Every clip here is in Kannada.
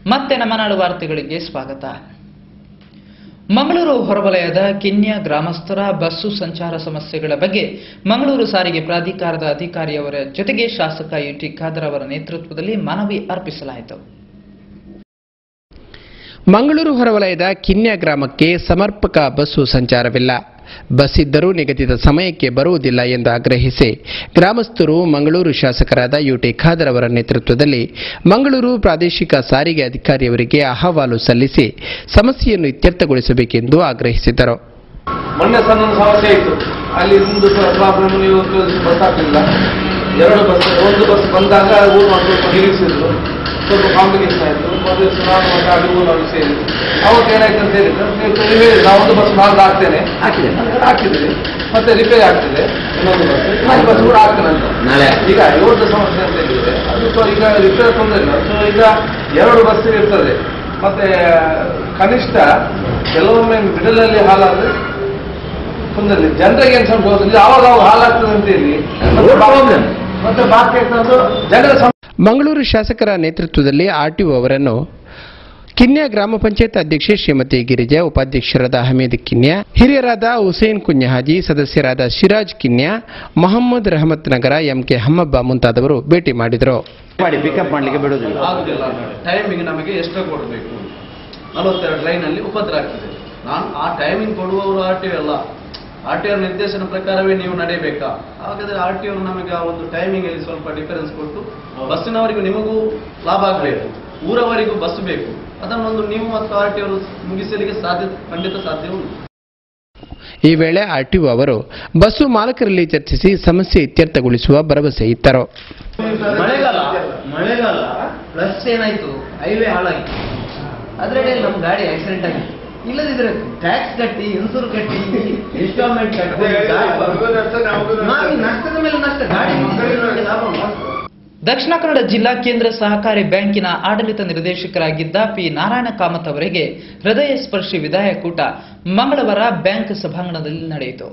ಮತ್ತೆ ನಮ್ಮ ನಾಡು ವಾರ್ತೆಗಳಿಗೆ ಸ್ವಾಗತ ಮಂಗಳೂರು ಹೊರವಲಯದ ಕಿನ್ಯ ಗ್ರಾಮಸ್ಥರ ಬಸ್ಸು ಸಂಚಾರ ಸಮಸ್ಯೆಗಳ ಬಗ್ಗೆ ಮಂಗಳೂರು ಸಾರಿಗೆ ಪ್ರಾಧಿಕಾರದ ಅಧಿಕಾರಿಯವರ ಜೊತೆಗೆ ಶಾಸಕ ಯುಟಿ ಖಾದರ್ ಅವರ ನೇತೃತ್ವದಲ್ಲಿ ಮನವಿ ಅರ್ಪಿಸಲಾಯಿತು ಮಂಗಳೂರು ಹೊರವಲಯದ ಕಿನ್ಯ ಗ್ರಾಮಕ್ಕೆ ಸಮರ್ಪಕ ಬಸ್ಸು ಸಂಚಾರವಿಲ್ಲ ಬಸ್ ಇದ್ದರೂ ನಿಗದಿತ ಸಮಯಕ್ಕೆ ಬರುವುದಿಲ್ಲ ಎಂದು ಆಗ್ರಹಿಸಿ ಗ್ರಾಮಸ್ಥರು ಮಂಗಳೂರು ಶಾಸಕರಾದ ಯುಟಿ ಖಾದರ್ ಅವರ ನೇತೃತ್ವದಲ್ಲಿ ಮಂಗಳೂರು ಪ್ರಾದೇಶಿಕ ಸಾರಿಗೆ ಅಧಿಕಾರಿಯವರಿಗೆ ಅಹವಾಲು ಸಲ್ಲಿಸಿ ಸಮಸ್ಯೆಯನ್ನು ಇತ್ಯರ್ಥಗೊಳಿಸಬೇಕೆಂದು ಆಗ್ರಹಿಸಿದರು ಮೊನ್ನೆ ಸಣ್ಣ ಒಂದು ಸಮಸ್ಯೆ ಇತ್ತು ಅಲ್ಲಿ ಒಂದು ಪ್ರಾಬ್ಲಮ್ ನೀವು ಬಸ್ ಹಾಕಲಿಲ್ಲ ಎರಡು ಬಸ್ ಒಂದು ಬಸ್ ಬಂದಾಗ ಊರು ಸ್ವಲ್ಪ ನಿಲ್ಲಿಸಿದ್ರು ಸ್ವಲ್ಪ ಕಾಂಪಿಟೇಷನ್ ಆಯಿತು ಮತ್ತೆ ಸುನಾಮಿ ಮತ್ತು ಅಲ್ಲಿ ಊರಿನವರು ಸೇರಿದ್ರು ಅವಾಗ ಏನಾಯ್ತು ಅಂತ ಹೇಳಿದ್ರೆ ನೀವು ನೀವು ಹೇಳಿ ನಾವು ಒಂದು ಬಸ್ ನಾಲ್ಕು ಹಾಕ್ತೇನೆ ಹಾಕಿದೆ ಹಾಕಿದ್ರಿ ಮತ್ತೆ ರಿಪೇರಿ ಆಗ್ತಿದೆ ಇನ್ನೊಂದು ಬಸ್ ಇನ್ನೊಂದು ಬಸ್ ಕೂಡ ಹಾಕ್ತೇನೆ ಅಂತ ನಾಳೆ. ಈಗ ಇವತ್ತು ಸಮಸ್ಯೆ ಅಂತ ಹೇಳಿದ್ರೆ ಅದು ಸೊ ಈಗ ರಿಪೇರಿ ತೊಂದರೆ ಇಲ್ಲ ಸೊ ಈಗ ಎರಡು ಬಸ್ ಇರ್ತದೆ ಮತ್ತೆ ಕನಿಷ್ಠ ಕೆಲವೊಮ್ಮೆ ಮಿಡಲಲ್ಲಿ ಹಾಲಾದ್ರೆ ತೊಂದರೆ ಇಲ್ಲ ಜನರಿಗೆ ಏನು ಸಮಸ್ಯೆ ಹೋದ್ರೆ ಯಾವಾಗ ಅವಾಗ ಹಾಲಾಗ್ತದೆ ಅಂತ ಹೇಳಿ ಮತ್ತೆ No problem. ಮತ್ತೆ ಬಾಕಿ ಆಗ್ತದೆ ಜನರ ಸಮ ಮಂಗಳೂರು ಶಾಸಕರ ನೇತೃತ್ವದಲ್ಲಿ ಆರ್ಟಿಒ ಅವರನ್ನು ಕಿನ್ಯ ಗ್ರಾಮ ಪಂಚಾಯತ್ ಅಧ್ಯಕ್ಷೆ ಶ್ರೀಮತಿ ಗಿರಿಜಾ ಉಪಾಧ್ಯಕ್ಷರಾದ ಹಮೀದ್ ಕಿನ್ಯ ಹಿರಿಯರಾದ ಹುಸೇನ್ ಕುഞ്ഞಹಾಜಿ ಸದಸ್ಯರಾದ ಸಿರಾಜ್ ಕಿನ್ಯ ಮೊಹಮ್ಮದ್ ರಹಮತ್ ನಗರ ಎಂಕೆ ಹಮ್ಮಬ್ಬ ಮುಂತಾದವರು ಭೇಟಿ ಮಾಡಿದರು ಮಾಡಿ ಪಿಕಪ್ ಮಾಡ್ಲಿಕ್ಕೆ ಬಿಡುದಿಲ್ಲ ಆಗುದಿಲ್ಲ ಟೈಮಿಂಗ್ ನಮಗೆ ಎಷ್ಟು ಕೊಡಬೇಕು ನಲವತ್ತೆರಡು ಲೈನಲ್ಲಿ ಉಪದ್ರ ಆಗ್ತದೆ ನಾನು ಆ ಟೈಮಿಂಗ್ ಕೊಡುವವರು ಆರ್ ಟಿ ಅಲ್ಲ ಆರ್ ಟಿ ಅವರ ನಿರ್ದೇಶನ ಪ್ರಕಾರವೇ ನೀವು ನಡೆಯಬೇಕಾ ಹಾಗಾದ್ರೆ ಆರ್ ಟಿ ಅವರು ನಮಗೆ ಆ ಒಂದು ಟೈಮಿಂಗ್ ಅಲ್ಲಿ ಸ್ವಲ್ಪ ಡಿಫರೆನ್ಸ್ ಕೊಟ್ಟು ಬಸ್ಸಿನವರಿಗೂ ನಿಮಗೂ ಲಾಭ ಆಗಬೇಕು ಊರವರಿಗೂ ಬಸ್ ಬೇಕು ಅದನ್ನೊಂದು ನೀವು ಮತ್ತು ಆರ್ ಟಿ ಅವರು ಮುಗಿಸಲಿಕ್ಕೆ ಸಾಧ್ಯ ಖಂಡಿತ ಸಾಧ್ಯ ಉಂಟು ಈ ವೇಳೆ ಆರ್ಟಿಒ ಅವರು ಬಸ್ಸು ಮಾಲಕರಲ್ಲಿ ಚರ್ಚಿಸಿ ಸಮಸ್ಯೆ ಇತ್ಯರ್ಥಗೊಳಿಸುವ ಭರವಸೆ ಇತ್ತರು ಮಳೆಗಾಲ ಮಳೆಗಾಲ ಪ್ಲಸ್ ಏನಾಯ್ತು ಹೈವೇ ಹಾಳಾಗಿತ್ತು ಅದರಲ್ಲಿ ನಮ್ಮ ಗಾಡಿ ಆಕ್ಸಿಡೆಂಟ್ ಆಗಿದೆ ಇಲ್ಲದಿದ್ರೆ ಟ್ಯಾಕ್ಸ್ ಕಟ್ಟಿ ಇನ್ಸೂರ್ ಕಟ್ಟಿ ಇನ್ಸ್ಟಾಲ್ಮೆಂಟ್ ಕಟ್ಟಿ ಗಾಡಿ ಬರೋದು. ನಾವು ನಷ್ಟದ ಮೇಲೆ ನಷ್ಟ ಗಾಡಿ ನಮಗೆ ಲಾಭ ಉಂಟು. ದಕ್ಷಿಣ ಕನ್ನಡ ಜಿಲ್ಲಾ ಕೇಂದ್ರ ಸಹಕಾರಿ ಬ್ಯಾಂಕಿನ ಆಡಳಿತ ನಿರ್ದೇಶಕರಾಗಿದ್ದ ಪಿ ನಾರಾಯಣ ಕಾಮತ್ ಅವರಿಗೆ ಹೃದಯ ಸ್ಪರ್ಶಿ ವಿದಾಯಕೂಟ ಮಂಗಳವಾರ ಬ್ಯಾಂಕ್ ಸಭಾಂಗಣದಲ್ಲಿ ನಡೆಯಿತು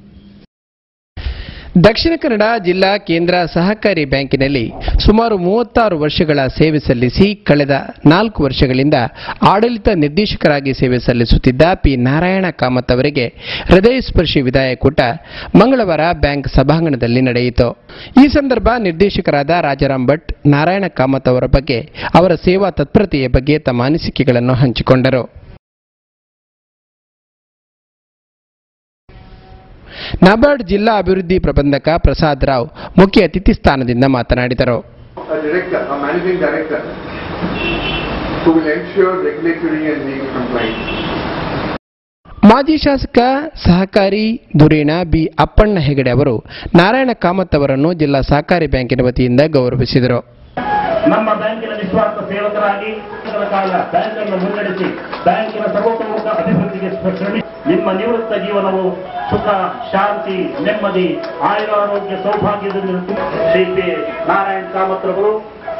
ದಕ್ಷಿಣ ಕನ್ನಡ ಜಿಲ್ಲಾ ಕೇಂದ್ರ ಸಹಕಾರಿ ಬ್ಯಾಂಕಿನಲ್ಲಿ ಸುಮಾರು ಮೂವತ್ತಾರು ವರ್ಷಗಳ ಸೇವೆ ಸಲ್ಲಿಸಿ ಕಳೆದ ನಾಲ್ಕು ವರ್ಷಗಳಿಂದ ಆಡಳಿತ ನಿರ್ದೇಶಕರಾಗಿ ಸೇವೆ ಸಲ್ಲಿಸುತ್ತಿದ್ದ ಪಿ ನಾರಾಯಣ ಕಾಮತ್ ಅವರಿಗೆ ಹೃದಯ ಸ್ಪರ್ಶಿ ವಿದಾಯಕೂಟ ಮಂಗಳವಾರ ಬ್ಯಾಂಕ್ ಸಭಾಂಗಣದಲ್ಲಿ ನಡೆಯಿತು ಈ ಸಂದರ್ಭ ನಿರ್ದೇಶಕರಾದ ರಾಜಾರಾಮ್ ಭಟ್ ನಾರಾಯಣ ಕಾಮತ್ ಅವರ ಬಗ್ಗೆ ಅವರ ಸೇವಾ ತತ್ಪರತೆಯ ಬಗ್ಗೆ ತಮ್ಮ ಅನಿಸಿಕೆಗಳನ್ನು ಹಂಚಿಕೊಂಡರು ನಬಾರ್ಡ್ ಜಿಲ್ಲಾ ಅಭಿವೃದ್ಧಿ ಪ್ರಬಂಧಕ ಪ್ರಸಾದ್ ರಾವ್ ಮುಖ್ಯ ಅತಿಥಿ ಸ್ಥಾನದಿಂದ ಮಾತನಾಡಿದರು a director, a managing director, who will ensure regulatory and legal compliance. ಮಾಜಿ ಶಾಸಕ ಸಹಕಾರಿ ಧುರೀಣ ಬಿ ಅಪ್ಪಣ್ಣ ಹೆಗಡೆ ಅವರು ನಾರಾಯಣ ಕಾಮತ್ ಅವರನ್ನು ಜಿಲ್ಲಾ ಸಹಕಾರಿ ಬ್ಯಾಂಕಿನ ವತಿಯಿಂದ ಗೌರವಿಸಿದರು ನಮ್ಮ ಬ್ಯಾಂಕಿನ ನಿಸ್ವಾರ್ಥ ಸೇವಕರಾಗಿ ವರ್ಷಗಳ ಕಾಲ ಬ್ಯಾಂಕ್ ಅನ್ನು ಮುನ್ನಡೆಸಿ ಬ್ಯಾಂಕಿನ ಸರ್ವತೋಮುಖ ಅಭಿವೃದ್ಧಿಗೆ ಶ್ರಮಿಸಿ ನಿಮ್ಮ ನಿವೃತ್ತ ಜೀವನವು ಸುಖ ಶಾಂತಿ ನೆಮ್ಮದಿ ಆಯುರಾರೋಗ್ಯ ಸೌಭಾಗ್ಯದಿಂದ ತುಂಬ- ಶ್ರೀ ಪಿ ನಾರಾಯಣ್ ಕಾಮತ್ ರವರು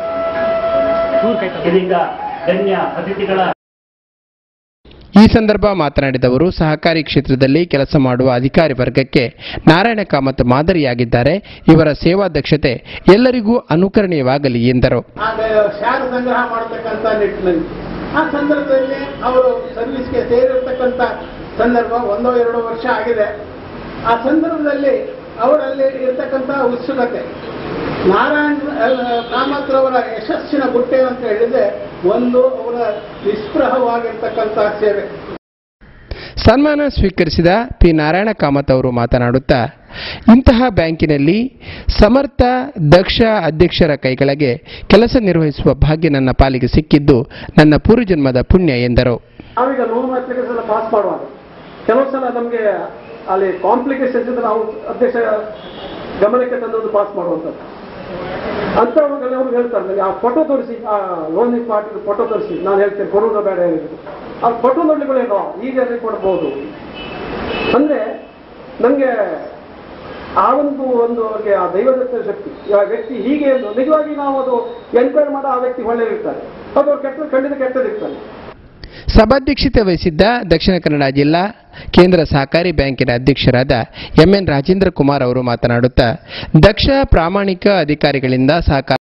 ಇದೀಗ ಗಣ್ಯ ಅತಿಥಿಗಳ ಈ ಸಂದರ್ಭ ಮಾತನಾಡಿದವರು ಸಹಕಾರಿ ಕ್ಷೇತ್ರದಲ್ಲಿ ಕೆಲಸ ಮಾಡುವ ಅಧಿಕಾರಿ ವರ್ಗಕ್ಕೆ ನಾರಾಯಣ ಕಾಮತ್ ಮಾದರಿಯಾಗಿದ್ದಾರೆ ಇವರ ಸೇವಾ ದಕ್ಷತೆ ಎಲ್ಲರಿಗೂ ಅನುಕರಣೀಯವಾಗಲಿ ಎಂದರು ಆಗ ಶಾರ ಸಂಗ್ರಹ ಮಾಡತಕ್ಕಂಥ ನಿಟ್ಟಿನಲ್ಲಿ ಆ ಸಂದರ್ಭದಲ್ಲಿ ಅವರು ಸರ್ವಿಸ್ಗೆ ಸೇರಿರ್ತಕ್ಕಂಥ ಸಂದರ್ಭ ಒಂದೋ ಎರಡೋ ವರ್ಷ ಆಗಿದೆ ಆ ಸಂದರ್ಭದಲ್ಲಿ ಅವರಲ್ಲಿ ಇರ್ತಕ್ಕಂಥ ಉತ್ಸುಕತೆ ನಾರಾಯಣ್ ಕಾಮತ್ರವರ ಯಶಸ್ಸಿನ ಗುಟ್ಟೆ ಅಂತ ಹೇಳಿದ್ರೆ ಒಂದು ಅವರ ನಿಸ್ಪೃಹವಾಗಿರ್ತಕ್ಕಂಥ ಸೇವೆ ಸನ್ಮಾನ ಸ್ವೀಕರಿಸಿದ ಪಿ ನಾರಾಯಣ ಕಾಮತ್ ಅವರು ಮಾತನಾಡುತ್ತಾ ಇಂತಹ ಬ್ಯಾಂಕಿನಲ್ಲಿ ಸಮರ್ಥ ದಕ್ಷ ಅಧ್ಯಕ್ಷರ ಕೈಗಳಿಗೆ ಕೆಲಸ ನಿರ್ವಹಿಸುವ ಭಾಗ್ಯ ನನ್ನ ಪಾಲಿಗೆ ಸಿಕ್ಕಿದ್ದು ನನ್ನ ಪೂರ್ವಜನ್ಮದ ಪುಣ್ಯ ಎಂದರು ನಾವೀಗ ಲೋನ್ ಅಪ್ಲಿಕೇಶನ್ ಎಲ್ಲ ಪಾಸ್ ಮಾಡುವಾಗ ಕೆಲವು ಸಲ ನಮಗೆ ಅಲ್ಲಿ ಕಾಂಪ್ಲಿಕೇಶನ್ಸ್ ಇದ್ರೆ ನಾವು ಅಧ್ಯಕ್ಷ ಗಮನಕ್ಕೆ ತಂದದ್ದು ಪಾಸ್ ಮಾಡುವಂಥದ್ದು ಅಂಥವ್ರಿಗೆಲ್ಲ ಅವ್ರು ಹೇಳ್ತಾರೆ ನನಗೆ ಆ ಫೋಟೋ ತೋರಿಸಿ ಆ ಲೋನ್ ಪಾರ್ಟಿ ಫೋಟೋ ತೋರಿಸಿ ನಾನು ಹೇಳ್ತೇನೆ ಕೊಡೋದು ಬೇಡ ಹೇಳಿದ್ರು ಆ ಫೋಟೋ ನೋಡ್ಲಿಕ್ಕೇನೋ ಈಗ ಕೊಡ್ಬೋದು ಅಂದ್ರೆ ನನಗೆ ಆ ಒಂದು ಒಂದು ಅವ್ರಿಗೆ ಆ ದೈವದತ್ತ ಶಕ್ತಿ ಆ ವ್ಯಕ್ತಿ ಹೀಗೆ ಎಂದು ನಿಜವಾಗಿ ನಾವು ಅದು ಎನ್ಕ್ವೈರಿ ಮಾಡೋ ಆ ವ್ಯಕ್ತಿ ಒಳ್ಳೆಯದಿರ್ತಾರೆ ಅದು ಅವ್ರು ಕೆಟ್ಟ ಖಂಡಿತ ಕೆಟ್ಟದಿರ್ತಾನೆ ಸಭಾಧ್ಯಕ್ಷತೆ ವಹಿಸಿದ್ದ ದಕ್ಷಿಣ ಕನ್ನಡ ಜಿಲ್ಲಾ ಕೇಂದ್ರ ಸಹಕಾರಿ ಬ್ಯಾಂಕಿನ ಅಧ್ಯಕ್ಷರಾದ ಎಂಎನ್ ರಾಜೇಂದ್ರ ಕುಮಾರ್ ಅವರು ಮಾತನಾಡುತ್ತಾ ದಕ್ಷ ಪ್ರಾಮಾಣಿಕ ಅಧಿಕಾರಿಗಳಿಂದ ಸಹಕಾರ